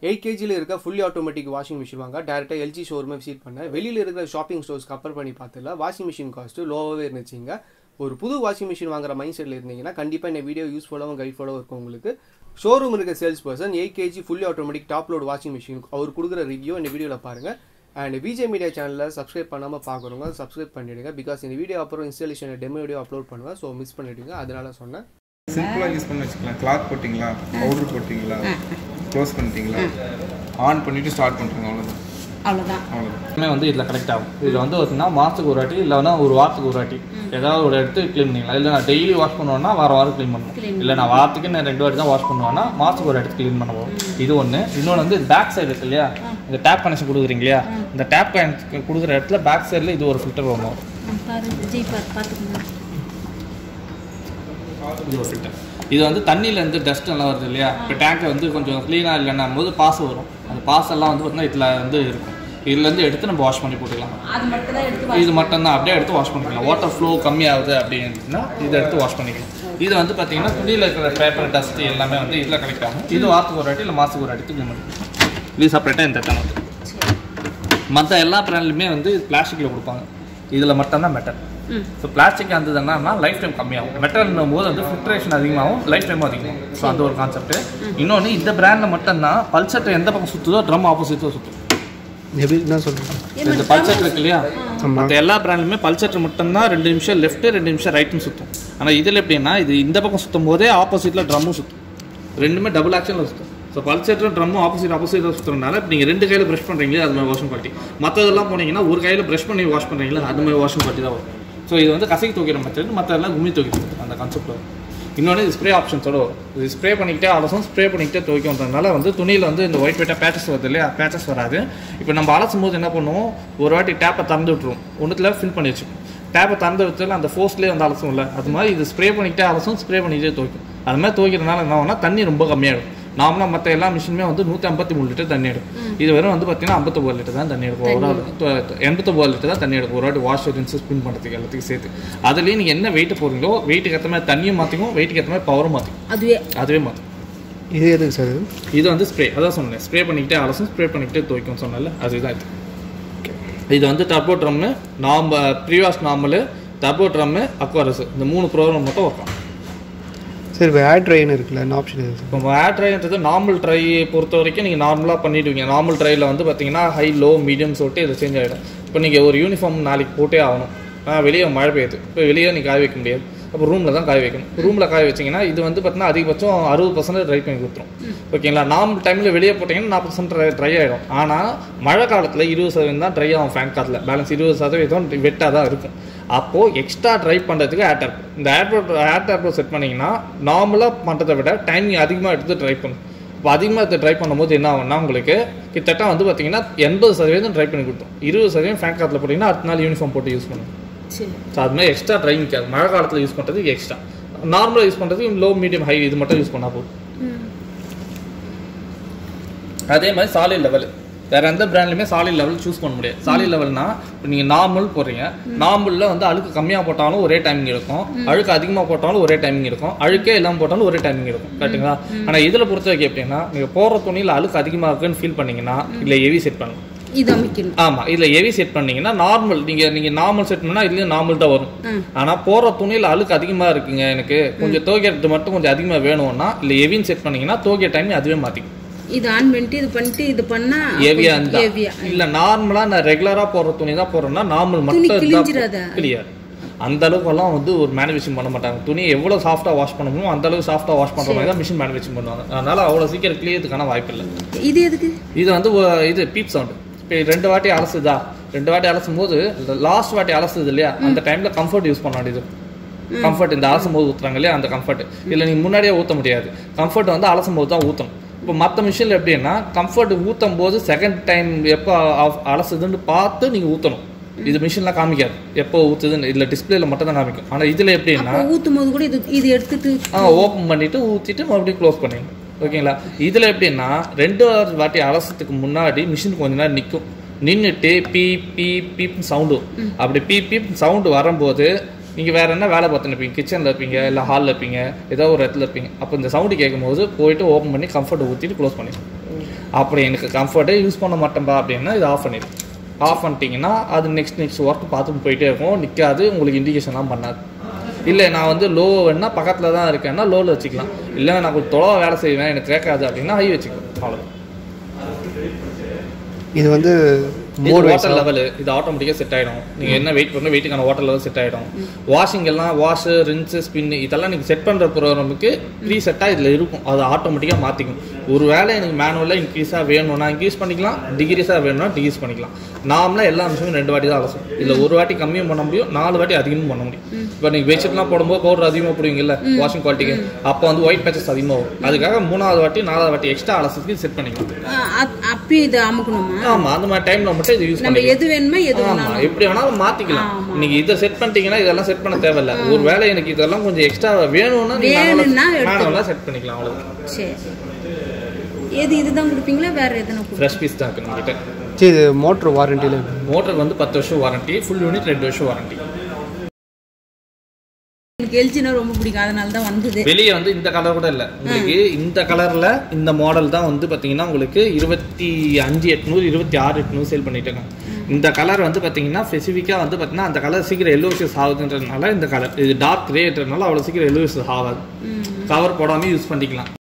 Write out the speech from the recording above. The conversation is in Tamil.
எயிட் கேஜியில் இருக்க ஃபுல்லி ஆட்டோமேட்டிக் வாஷிங் மிஷின் வாங்க டேரெக்டாக எல்ஜி ஷோரூமே விசிட் பண்ணேன் வெளியில் இருக்கிற ஷாப்பிங் ஸ்டோர்ஸ் கம்பேர் பண்ணி பார்த்தல வாஷிங் மிஷின் காஸ்ட்டு லோவாகவே இருந்துச்சுங்க ஒரு புது வாஷிங் மிஷின் வாங்குற மைண்ட் செட்டில் இருந்தீங்கன்னா கண்டிப்பாக இந்த வீடியோ யூஸ்ஃபுல்லாகவும் கைட்ஃபுல்லாகவும் இருக்கும் உங்களுக்கு ஷோரூம் இருக்க sales person eight KG fully automatic top load washing machine அவர் கொடுக்குற ரிவ்யூ இந்த வீடியோவில் பாருங்கள் அண்ட் விஜய் மீடியா சேனலில் சப்ஸ்கிரைப் பண்ணாமல் பார்க்குறவங்க சப்ஸ்கிரைப் பண்ணிவிடுங்க பிகாஸ் இந்த வீடியோ அப்புறம் இன்ஸ்டாலேஷன் டெமோ வீடியோ அப்லோட் பண்ணுவேன் ஸோ மிஸ் பண்ணிவிடுங்க அதனால சொன்னேன் சிம்பிளாக யூஸ் பண்ணி வச்சுக்கலாம் கிளாத் போட்டிங்களா பவுடர் போட்டிங்களா க்ளோஸ் பண்ணிட்டீங்களா ஆன் பண்ணிவிட்டு ஸ்டார்ட் பண்ணுறீங்க அவ்வளோதான் அவ்வளோதான் அவ்வளோதான் எல்லாமே வந்து இதில் கனெக்ட் ஆகும் இதில் வந்து பார்த்தீங்கன்னா மாதத்துக்கு ஒரு வாட்டி இல்லைன்னா ஒரு வாரத்துக்கு ஒரு வாட்டி ஏதாவது ஒரு எடுத்து க்ளீன் பண்ணிக்கலாம் இல்லை நான் டெய்லி வாஷ் பண்ணுவேன்னா வாரம் வாரம் க்ளீன் பண்ணுவோம் இல்லை நான் வாரத்துக்கு நான் ரெண்டு வாட்டி தான் வாஷ் பண்ணுவேன்னா மாதத்துக்கு ஒரு இடத்து க்ளீன் பண்ணுவோம் இது ஒன்று இன்னொன்று வந்து பேக் சைடு இருக்கு இல்லையா இந்த டேப் கனெக்ஷன் கொடுக்குறீங்க இல்லையா இந்த டேப் கனெக்ஷன் கொடுக்குற இடத்துல பேக் சைடில் இது ஒரு ஃபில்டர் ஒன்று வரும் ஆ, பாரு விஜய் பாரு பார்த்துக்கோங்க இது ஒரு ஃபில்டர் இது வந்து தண்ணியிலேருந்து டஸ்ட் எல்லாம் வருது இல்லையா இப்போ டேங்கை வந்து கொஞ்சம் க்ளீனாக இல்லைன்னா போது பாசம் வரும் அந்த பாசெல்லாம் வந்து பார்த்தீங்கன்னா இதில் வந்து இருக்கும் இதுலேருந்து எடுத்து நம்ம வாஷ் பண்ணி போட்டுக்கலாம் அது மட்டும் தான் எடுத்து இது மட்டும் தான் அப்படியே எடுத்து வாஷ் பண்ணிக்கலாம் வாட்டர் ஃப்ளோ கம்மியாகுது அப்படின்னா இதை எடுத்து வாஷ் பண்ணிக்கலாம் இது வந்து பார்த்தீங்கன்னா துணியில் இருக்கிற பேப்பர் டஸ்ட் எல்லாமே வந்து இதில் கலெக்ட் ஆகும் இது வாரத்துக்கு ஒரு வாட்டி இல்லை மாதத்துக்கு ஒரு வாட்டி க்ளீன் பண்ணிக்கலாம் இது செப்பரேட்டாக இந்த தண்ணி வந்து மற்ற எல்லா பிராண்ட்லையுமே வந்து பிளாஸ்டிக்கில் கொடுப்பாங்க இதில் மட்டும்தான் மெட்டல் ம். ஸோ பிளாஸ்டிக் அந்த என்னன்னா லைஃப் டைம் கம்மியாகும் மெட்டல்னும் போது வந்து ஃபில்ட்ரேஷன் அதிகமாகும் லைஃப் டைமும் அதிகமாகும் ஸோ அந்த ஒரு கான்செப்ட் இன்னொன்று இந்த பிராண்டில் மட்டும்தான் பல்சட்டை எந்த பக்கம் சுற்றுதோ ட்ரம் ஆப்போசிட்டாக சுற்றும் எப்படி என்ன சொல்கிறேன் இந்த பல்செட் இருக்கு இல்லையா மற்ற எல்லா பிராண்ட்லுமே பல்செட் மட்டும்தான் ரெண்டு நிமிஷம் லெஃப்ட் ரெண்டு நிமிஷம் ரைட்டும் சுற்றும் ஆனால் இதில் எப்படின்னா இது இந்த பக்கம் சுற்றும் போதே ஆப்போசிட்டில் ட்ரம்மும் சுற்றும் ரெண்டுமே டபுள் ஆக்ஷனில் சுற்றும் ஸோ பல்செட்டும் ட்ரம்மும் ஆப்போசிட் ஆப்போசிட்டாக சுற்றுறதுனால இப்போ நீங்கள் ரெண்டு கையில் ப்ரஷ் பண்ணுறீங்களே அது மாதிரி வாஷிங் குவாலிட்டி மற்றதெல்லாம் போனீங்கன்னா ஒரு கையில் ப்ரஷ் பண்ணி வாஷ் பண்ணுறீங்களா அது மாதிரி வாஷிங் குவாலிட்டி தான் வரும் ஸோ இது வந்து கசக்கி தூக்கிற மெத்தட் மற்றதெல்லாம் கும்மி தூக்கிட்டு அந்த கான்செப்ட் வரும் இன்னொன்று இது ஸ்ப்ரே ஆப்ஷன்ஸோட வரும் இது ஸ்ப்ரே பண்ணிக்கிட்டே அலசும் ஸ்ப்ரே பண்ணிக்கிட்டே துவைக்கிறதுனால வந்து துணியில் வந்து இந்த ஒயிட் ஒயிட்டாக பேச்சஸ் வருது இல்லையா பேச்சஸ் வராது இப்போ நம்ம அலசும் போது என்ன பண்ணுவோம் ஒரு வாட்டி டேப்பை திறந்து விட்டுருவோம் ஒன்றுத்தில் ஃபில் பண்ணி வச்சுப்போம் டேப்பை திறந்து விட்டுல அந்த ஃபோர்ஸ்லேயே வந்து அலசும் இல்லை அது மாதிரி இது ஸ்ப்ரே பண்ணிக்கிட்டே அலசும் ஸ்ப்ரே பண்ணிக்கிட்டே துவைக்கும் அது மாதிரி துவைக்கிறதுனால என்ன ஆகும்னா தண்ணி ரொம்ப கம்மியாகும் நார்மலாக மற்ற எல்லா மிஷினுமே வந்து நூற்றி ஐம்பத்தி மூணு லிட்டர் தண்ணி எடுக்கும் இது வெறும் வந்து பார்த்தீங்கன்னா ஐம்பத்தொம்பது லிட்டர் தான் தண்ணி எடுக்கும் ஒரு நாள் எண்பத்தொம்பது லிட்டர் தான் தண்ணி எடுக்கும் ஒரு வாட்டி வாஷ் ரின்ஸ் ஸ்பின் பண்ணுறதுக்கு எல்லாத்துக்கும் சேர்த்து அதுலேயும் நீங்கள் என்ன வெயிட் போடுறீங்களோ வெயிட்டுக்கு ஏற்ற மாதிரி தண்ணியும் மாற்றிக்கும் வெயிட்டுக்கு ஏற்ற மாதிரி பவரும் மாற்றிக்கும் அதுவே அதுவே மாற்றும் இது எதுக்கு சார் இது வந்து ஸ்ப்ரே அதான் சொன்னேன் ஸ்ப்ரே பண்ணிக்கிட்டே அலசும் ஸ்ப்ரே பண்ணிக்கிட்டே துவைக்கும் சொன்னல அதுதான் இது இது வந்து டர்போ ட்ரம்மு நாம்ப ப்ரீவாஸ் நார்மலு டர்போ ட்ரம்மு அக்வாரஸ் இந்த மூணு ப்ரோக்ராம் மட்டும் வைக்கலாம் சரி இப்போ ஏர் ட்ரைன் இருக்குல்ல என்ன ஆப்ஷன் இது இப்போ ஏர் ட்ரைன்றது நார்மல் ட்ரை பொறுத்த வரைக்கும் நீங்கள் நார்மலாக பண்ணிடுவீங்க நார்மல் ட்ரையில் வந்து பார்த்தீங்கன்னா ஹை லோ மீடியம் சொல்லிட்டு இது சேஞ்ச் ஆகிடும் இப்போ நீங்கள் ஒரு யூனிஃபார்ம் நாளைக்கு போட்டே ஆகணும் ஆனால் வெளியே மழை பெய்யுது இப்போ வெளியே நீங்கள் காய வைக்க முடியாது அப்போ ரூமில் தான் காய வைக்கணும் ரூமில் காய வச்சிங்கன்னா இது வந்து பார்த்தீங்கன்னா அதிகபட்சம் அறுபது பர்சன்ட் ட்ரை பண்ணி கொடுத்துரும் ஓகேங்களா நார்மல் டைமில் வெளியே போட்டிங்கன்னா நாற்பது பர்சன்ட் ட்ரை ட்ரை ஆகிடும் ஆனால் மழை காலத்தில் இருபது சதவீதம் தான் ட்ரை ஆகும் ஃபேன் காற்றுல பேலன்ஸ் இருபது சதவீதம் வெட்டாக தான் இருக்கும் அப்போது எக்ஸ்ட்ரா ட்ரை பண்ணுறதுக்கு ஏர் டேப் இந்த ஏர் டேப் ஏர் டேப்பை செட் பண்ணிங்கன்னா நார்மலாக பண்ணுறதை விட டைமிங் அதிகமாக எடுத்து ட்ரை பண்ணும் இப்போ அதிகமாக எடுத்து ட்ரை பண்ணும்போது என்ன ஆகும்னா உங்களுக்கு கிட்டத்தட்ட வந்து பார்த்தீங்கன்னா எண்பது சதவீதம் ட்ரை பண்ணி கொடுத்தோம் இருபது சதவீதம் ஃபேன் காற்றுல போட்டிங்கன்னா அடுத்த நாள் யூனிஃபார்ம் போட்டு யூஸ் பண்ணும் சரி ஸோ அது மாதிரி எக்ஸ்ட்ரா ட்ரைங் மழை காலத்தில் யூஸ் பண்ணுறதுக்கு எக்ஸ்ட்ரா நார்மலாக யூஸ் பண்ணுறதுக்கு லோ மீடியம் ஹை இது மட்டும் யூஸ் பண்ணால் போதும் ம் அதே மாதிரி சாலிட் லெவல் வேற எந்த பிராண்ட்லையுமே சாலிட் லெவல் சூஸ் பண்ண முடியாது சாலிட் லெவல்னா இப்போ நீங்கள் நார்மல் போடுறீங்க நார்மலில் வந்து அழுக்கு கம்மியாக போட்டாலும் ஒரே டைமிங் இருக்கும் அழுக்கு அதிகமாக போட்டாலும் ஒரே டைமிங் இருக்கும் அழுக்கே இல்லாமல் போட்டாலும் ஒரே டைமிங் இருக்கும் கரெக்ட்டுங்களா ஆனால் இதில் பொறுத்த வரைக்கும் எப்படின்னா நீங்கள் போடுற துணியில் அழுக்கு அதிகமாக இருக்குன்னு ஃபீல் பண்ணீங்கன்னா இல்லை ஹெவி செட் பண்ணணும் இது அமைக்கணும் ஆமாம் இதில் ஹெவி செட் பண்ணீங்கன்னா நார்மல் நீங்கள் நீங்கள் நார்மல் செட் பண்ணால் இதுலேயும் நார்மல் தான் வரும் ம். ஆனால் போடுற துணியில் அழுக்கு அதிகமாக இருக்குங்க எனக்கு கொஞ்சம் துவைக்கிறது மட்டும் கொஞ்சம் அதிகமாக வேணும்னா இல்லை ஹெவின்னு செட் பண்ணீங்கன்னா துவைக்கிற டைம் அதுவே மாற்றிக்கும் இது ஆன் பண்ணிட்டு இது பண்ணிட்டு இது பண்ணா ஹெவியா இருந்தா ஹெவியா இல்ல நார்மலா நான் ரெகுலரா போடுற துணி தான் போடுறேன்னா நார்மல் மட்டும் கிழிஞ்சிராதா? கிளியர் அந்த அளவுக்குலாம் வந்து ஒரு மேனுஃபேக்சரிங் பண்ண மாட்டாங்க துணி எவ்வளவு சாஃப்டா வாஷ் பண்ணணுமோ அந்த அளவுக்கு சாஃப்டா வாஷ் பண்ற மாதிரி தான் மிஷின் மேனுஃபேக்சரிங் பண்ணுவாங்க அதனால அவ்வளவு சீக்கிரம் கிளியறதுக்கான வாய்ப்பு இல்லை இது எதுக்கு இது வந்து ஒ- இது பீப் சவுண்ட் இப்போ ரெண்டு வாட்டி அலசுதா ரெண்டு வாட்டி அலசும் போது லாஸ்ட் வாட்டி அலசுது இல்லையா அந்த டைம்ல கம்ஃபர்ட் யூஸ் பண்ண வேண்டியது கம்ஃபர்ட் இந்த அலசும் போது ஊத்துறாங்க இல்லையா அந்த கம்ஃபர்ட் இல்லை நீங்க முன்னாடியே ஊத்த முடியாது கம்ஃபர்ட் வந்து அலசும் போது தான் ஊத்தணும் இப்போ மற்ற மிஷினில் எப்படின்னா கம்ஃபர்ட் ஊற்றும் போது செகண்ட் டைம் எப்போ அ- அலசுதுன்னு பார்த்து நீங்கள் ஊற்றணும் இது மிஷின்லாம் காமிக்காது எப்போ ஊற்றுதுன்னு இதில் டிஸ்பிளேல மட்டும் தான் காமிக்கும் ஆனால் இதில் எப்படின்னா அப்போ ஊத்தும் போது கூட இது இது எடுத்துட்டு ஓப்பன் பண்ணிட்டு ஊற்றிட்டு மறுபடியும் க்ளோஸ் பண்ணிடணும் ஓகேங்களா இதில் எப்படின்னா ரெண்டு வாட்டி அலசத்துக்கு முன்னாடி மிஷின் கொஞ்ச நேரம் நிற்கும் நின்றுட்டு பீ பீ பீப் சவுண்டு அப்படி பீ பீப் சவுண்டு வரும்போது நீங்கள் வேற என்ன வேலை பார்த்துன்னு இருப்பீங்க கிச்சனில் இருப்பீங்க இல்லை ஹாலில் இருப்பீங்க ஏதோ ஒரு இடத்துல இருப்பீங்க அப்போ இந்த சவுண்டு கேட்கும்போது போயிட்டு ஓப்பன் பண்ணி கம்ஃபர்ட் ஊற்றிட்டு க்ளோஸ் பண்ணிடணும் அப்படி எனக்கு கம்ஃபர்ட்டே யூஸ் பண்ண மாட்டேன்பா அப்படின்னா இது ஆஃப் பண்ணிடும் ஆஃப் பண்ணிட்டீங்கன்னா அது நெக்ஸ்ட் நெக்ஸ்ட் ஒர்க் பார்த்துட்டு போயிட்டே இருக்கும் நிற்காது உங்களுக்கு இண்டிகேஷன்லாம் பண்ணாது இல்லை நான் வந்து லோ வேணா பக்கத்தில் தான் இருக்கேன்னா லோவில் வச்சுக்கலாம் இல்லை நான் கொஞ்சம் தொலைவா வேலை செய்வேன் எனக்கு கேட்காது அப்படின்னா ஹை வச்சுக்கலாம் அவ்வளோ இது வந்து இது மோர் வாட்டர் லெவல் இது ஆட்டோமேட்டிக்காக செட் ஆகிடும் நீங்கள் என்ன வெயிட் பண்ணணும் வெயிட்டுக்கான வாட்டர் லெவல் செட் ஆகிடும் வாஷிங் எல்லாம் வாஷு ரின்ஸு ஸ்பின் இதெல்லாம் நீங்கள் செட் பண்ணுற ப்ரோக்ராமுக்கு ப்ரீ செட்டாக இதில் இருக்கும் அது ஆட்டோமேட்டிக்காக மாற்றிக்கும் ஒரு வேளை எனக்கு மேனுவலாக இன்க்ரீஸாக வேணும்னா இன்க்ரீஸ் பண்ணிக்கலாம் டிகிரீஸாக வேணும்னா டிகிரீஸ் பண்ணிக்கலாம் நார்மலாக எல்லா நிமிஷமும் ரெண்டு வாட்டி தான் அலசும் இதில் ஒரு வாட்டி கம்மியும் பண்ண முடியும் நாலு வாட்டி அதிகமும் பண்ண முடியும் இப்போ நீங்கள் பெட்ஷீட்லாம் போடும்போது பவுடர் அதிகமாக போடுவீங்கல்ல வாஷிங் குவாலிட்டிக்கு அப்போ வந்து ஒயிட் பேச்சஸ் அதிகமாக வரும் அதுக்காக மூணாவது வாட்டி நாலாவது வாட்டி எக்ஸ்ட்ரா அலசத்துக்கு செட் பண்ணிக்கலாம் ஆ, அப்- அப்பயும் இது அமுக்கணுமா ஆமாம் அந்த மாதிரி டைமில் மட்டும் இது யூஸ் நம்ம பண்ணிக்கலாம் எது வேணுமோ எது ஆமா வேணாலும் எப்படி வேணாலும் மாத்திக்கலாம் ஆமா. நீங்க இதை செட் பண்ணிட்டீங்கன்னா இதெல்லாம் செட் பண்ண தேவையில்ல ஒரு வேளை எனக்கு இதெல்லாம் கொஞ்சம் எக்ஸ்ட்ரா வேணும்னா வேணும்னா எடுத்துக்கலாம். மேனுவலாக செட் பண்ணிக்கலாம் அவ்வளவுதான் சரி எது இதுதான் கொடுப்பீங்களா வேற எதுனா கொடுப்பீங்களா ஃப்ரெஷ் பீஸ் தான் இருக்கு நம்மகிட்ட சரி இது மோட்ரு வாரண்டியில் மோட்டருக்கு வந்து பத்து வருஷம் வாரண்டி ஃபுல் யூனிட் ரெண்டு வருஷம் வாரண்டி எனக்கு எல்ஜினா ரொம்ப பிடிக்கும் அதனால தான் வந்தது வெளியே வந்து இந்த கலர் கூட இல்லை உங்களுக்கு இந்த கலர்ல இந்த மாடல் தான் வந்து பாத்தீங்கன்னா உங்களுக்கு இருபத்தி அஞ்சு எட்நூறு இருபத்தி ஆறு எட்நூறு சேல் பண்ணிட்டு இருக்காங்க இந்த கலர் வந்து பாத்தீங்கன்னா ஸ்பெசிஃபிக்காக வந்து பாத்தீங்கன்னா அந்த கலர் சீக்கிரம் எல்லோசியஸ் ஆகுதுன்றதுனால இந்த கலர் இது டார்க் ரேட்றதுனால அவ்வளோ சீக்கிரம் எல்லோசியஸ் ஆகாது கவர் போடாமல் யூஸ் பண்ணிக்கலாம்